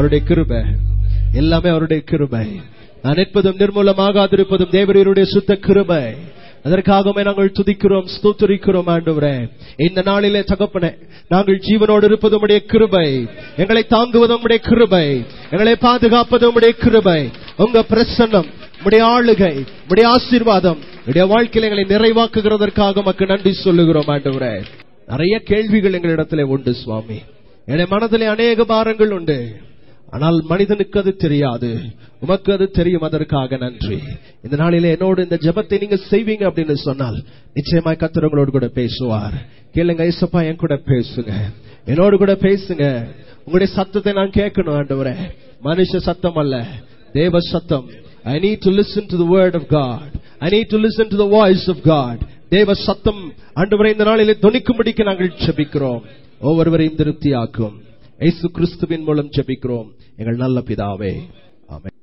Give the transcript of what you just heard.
அவருடைய கிருபை எல்லாமே அவருடைய கிருபை நான் நிற்பதும் நிர்மூலமாகாதிருப்பதும் தேவரீருடைய சுத்த கிருபை அதற்காகவே நாங்கள் துதிக்கிறோம் ஸ்தோத்தரிக்கிறோம் ஆண்டவரே இந்த நாளிலே தகப்பனே நாங்கள் ஜீவனோடு இருப்பது உடைய கிருபை எங்களை தாங்குவது உடைய கிருபை எங்களை பாதுகாப்பது உடைய கிருபை உங்க பிரசன்னம் உடைய ஆளுகை உடைய ஆசீர்வாதம் உடைய வாழ்க்கையில எங்களை நிறைவாக்குகிறதற்காக மக்கள் நன்றி சொல்லுகிறோம் ஆண்டவரே நிறைய கேள்விகள் எங்களிடத்திலே உண்டு சுவாமி என் மனதிலே அநேக பாரங்கள் உண்டு ஆனால் மனிதனுக்கு அது தெரியாது உமக்கு அது தெரியும் அதற்காக நன்றி இந்த நாளிலே என்னோடு இந்த ஜெபத்தை நீங்க செய்வீங்க அப்படின்னு சொன்னால் நிச்சயமாய் கத்திரங்களோடு கூட பேசுவார் கேளுங்க ஐசப்பா என் கூட பேசுங்க என்னோடு கூட பேசுங்க உங்களுடைய சத்தத்தை நான் கேட்கணும் ஆண்டவரே மனுஷ சத்தம் அல்ல தேவ சத்தம் I need to listen to the word of God I need to listen to the voice of God தேவ சத்தம் ஆண்டவரை இந்த நாளிலே தொனிக்கும்படிக்கு நாங்கள் ஜெபிக்கிறோம் ஒவ்வொருவரையும் திருப்தியாக்கும் இயேசு கிறிஸ்துவின் மூலம் ஜெபிக்கிறோம் எங்கள் நல்ல பிதாவே ஆமென்